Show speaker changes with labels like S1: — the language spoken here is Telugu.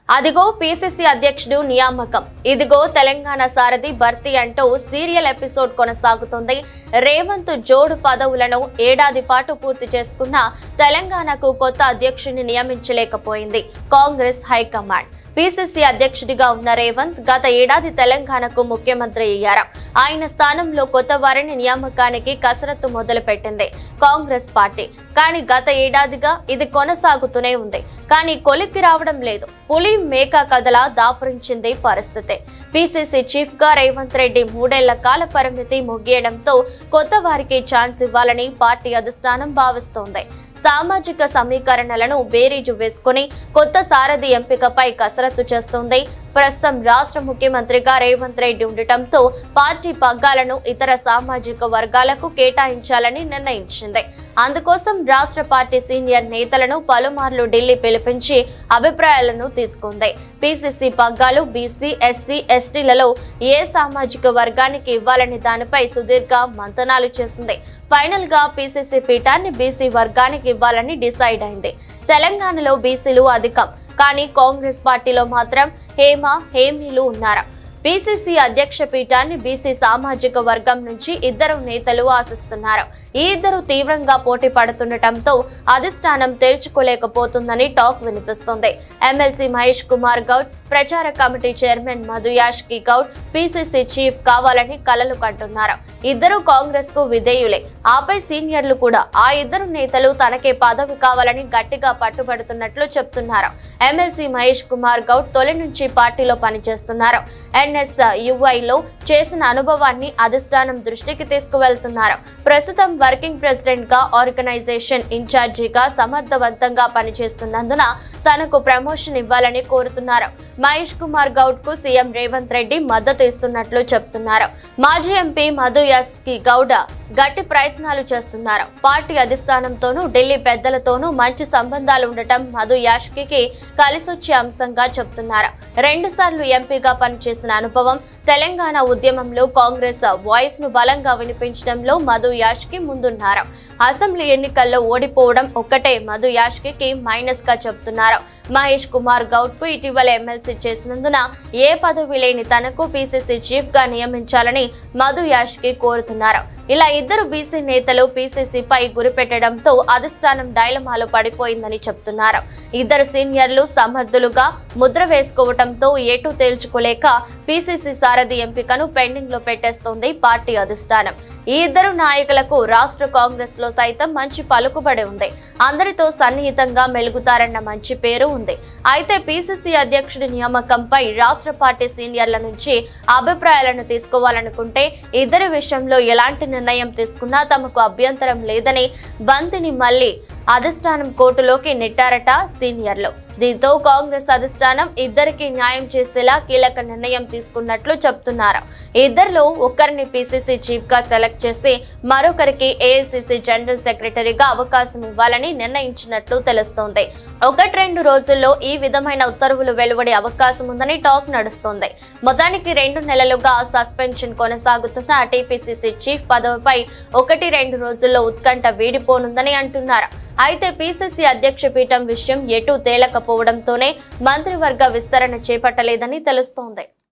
S1: అదిగో పిసిసి అధ్యక్షుడు నియామకం ఇదిగో తెలంగాణ సారథి భర్తీ అంటూ సీరియల్ ఎపిసోడ్ కొనసాగుతుంది రేవంత్ జోడు పదవులను ఏడాది పాటు పూర్తి చేసుకున్న తెలంగాణకు కొత్త అధ్యక్షుడిని నియమించలేకపోయింది కాంగ్రెస్ హైకమాండ్ పిసిసి అధ్యక్షుడిగా ఉన్న రేవంత్ గత ఏడాది తెలంగాణకు ముఖ్యమంత్రి అయ్యారు ఆయన స్థానంలో కొత్త వారిని నియామకానికి కసరత్తు మొదలుపెట్టింది కాంగ్రెస్ పార్టీ కానీ గత ఏడాదిగా ఇది కొనసాగుతూనే ఉంది కానీ కొలిక్కి రావడం లేదు పులి మేక కథలా దాపురించింది పరిస్థితి పిసిసి చీఫ్ గా రేవంత్ రెడ్డి మూడేళ్ల కాల పరిమితి ముగియడంతో కొత్త వారికి ఛాన్స్ ఇవ్వాలని పార్టీ అధిష్టానం భావిస్తోంది సామాజిక సమీకరణలను బేరీజు వేసుకుని కొత్త సారథి ఎంపికపై కసరత్తు చేస్తోంది ప్రస్తుతం రాష్ట్ర ముఖ్యమంత్రిగా రేవంత్ రెడ్డి ఉండటంతో పార్టీ పగ్గాలను ఇతర సామాజిక వర్గాలకు కేటాయించాలని నిర్ణయించింది అందుకోసం రాష్ట్ర పార్టీ సీనియర్ నేతలను పలుమార్లు ఢిల్లీ పిలిపించి అభిప్రాయాలను తీసుకుంది పిసిసి పగ్గాలు బీసీ ఎస్సీ ఎస్టీలలో ఏ సామాజిక వర్గానికి ఇవ్వాలని దానిపై సుదీర్ఘ మంతనాలు చేసింది ఫైనల్ గా పిసిసి పీఠాన్ని బీసీ వర్గానికి ఇవ్వాలని డిసైడ్ అయింది తెలంగాణలో బీసీలు అధికం కానీ కాంగ్రెస్ పార్టీలో మాత్రం హేమ హేమీలు ఉన్నారు పిసిసి అధ్యక్ష పీఠాన్ని బీసీ సామాజిక వర్గం నుంచి ఇద్దరు నేతలు ఆశిస్తున్నారు ఈ ఇద్దరు తీవ్రంగా పోటీ పడుతుండటంతో అధిష్టానం తేల్చుకోలేకపోతుందని టాక్ వినిపిస్తుంది ఎమ్మెల్సీ మహేష్ కుమార్ గౌడ్ ప్రచార committee chairman Madhu Yashki Goud PCC chief కావాలని కలలు కంటున్నారు ఇద్దరు కాంగ్రెస్ కు విధేయులే ఆపై సీనియర్లు కూడా ఆ ఇద్దరు నేతలు తనకే పదవి కావాలని గట్టిగా పట్టుబడుతున్నట్లు చెప్తున్నారు ఎమ్మెల్సీ మహేష్ కుమార్ గౌడ్ తొలి నుంచి పార్టీలో పనిచేస్తున్నారు ఎన్ఎస్ యుఐలో చేసిన అనుభవాన్ని అధిష్టానం దృష్టికి తీసుకువెళ్తున్నారు ప్రస్తుతం వర్కింగ్ ప్రెసిడెంట్ గా ఆర్గనైజేషన్ ఇన్ఛార్జిగా సమర్థవంతంగా పనిచేస్తున్నందున తనకు ప్రమోషన్ ఇవ్వాలని కోరుతున్నారు మహేష్ కుమార్ గౌడ్ కు సీఎం రేవంత్ రెడ్డి మద్దతు ఇస్తున్నట్లు చెప్తున్నారు మాజీ ఎంపీ మధు ఎస్ కి గౌడ గట్టి ప్రయత్నాలు చేస్తున్నారు పార్టీ అధిష్టానంతోనూ ఢిల్లీ పెద్దలతోనూ మంచి సంబంధాలు ఉండటం మధు యాష్కి కలిసొచ్చే అంశంగా చెప్తున్నారు రెండు సార్లు ఎంపీగా పనిచేసిన అనుభవం తెలంగాణ ఉద్యమంలో కాంగ్రెస్ వాయిస్ ను బలంగా వినిపించడంలో మధు యాష్కి ముందున్నారు అసెంబ్లీ ఎన్నికల్లో ఓడిపోవడం ఒక్కటే మధు యాష్కి మైనస్ గా చెప్తున్నారు మహేష్ కుమార్ గౌడ్ కు ఇటీవల ఎమ్మెల్సీ చేసినందున ఏ పదవి లేని తనకు పిసిసి చీఫ్ గా నియమించాలని మధు యాష్కి కోరుతున్నారు ఇలా ఇద్దరు బీసీ నేతలు పిసిసి పై గురిపెట్టడంతో అధిష్టానం డైలమాలో పడిపోయిందని చెప్తున్నారు ఇద్దరు సీనియర్లు సమర్థులుగా ముద్ర వేసుకోవడంతో ఏటూ తేల్చుకోలేక పిసిసి సారథి ఎంపికను పెండింగ్ లో పెట్టేస్తోంది పార్టీ అధిష్టానం ఈ ఇద్దరు నాయకులకు రాష్ట్ర కాంగ్రెస్ లో సైతం మంచి పలుకుబడి ఉంది అందరితో సన్నిహితంగా మెలుగుతారన్న మంచి పేరు ఉంది అయితే పిసిసి అధ్యక్షుడి నియామకంపై రాష్ట్ర పార్టీ సీనియర్ల నుంచి అభిప్రాయాలను తీసుకోవాలనుకుంటే ఇద్దరి విషయంలో ఎలాంటి నిర్ణయం తీసుకున్నా తమకు అభ్యంతరం లేదని బంతిని మళ్ళీ అధిష్టానం కోర్టులోకి నెట్టారట సీనియర్లు దీంతో కాంగ్రెస్ అధిష్టానం ఇద్దరికి న్యాయం చేసేలా కీలక నిర్ణయం తీసుకున్నట్లు చెప్తున్నారు ఇద్దరిలో ఒక్కరిని పిసిసి చీఫ్ గా సెలెక్ట్ చేసి మరొకరికి ఏఐసిసి జనరల్ సెక్రటరీగా అవకాశం ఇవ్వాలని నిర్ణయించినట్లు తెలుస్తోంది ఒకటి రెండు రోజుల్లో ఈ విధమైన ఉత్తర్వులు వెలువడే అవకాశం ఉందని టాక్ నడుస్తోంది మొత్తానికి రెండు నెలలుగా సస్పెన్షన్ కొనసాగుతున్న టీపీసీసీ చీఫ్ పదవిపై ఒకటి రెండు రోజుల్లో ఉత్కంఠ వీడిపోనుందని అంటున్నారు అయితే పిసిసి అధ్యక్ష పీఠం విషయం ఎటూ తేలకపోవడంతోనే మంత్రివర్గ విస్తరణ చేపట్టలేదని తెలుస్తోంది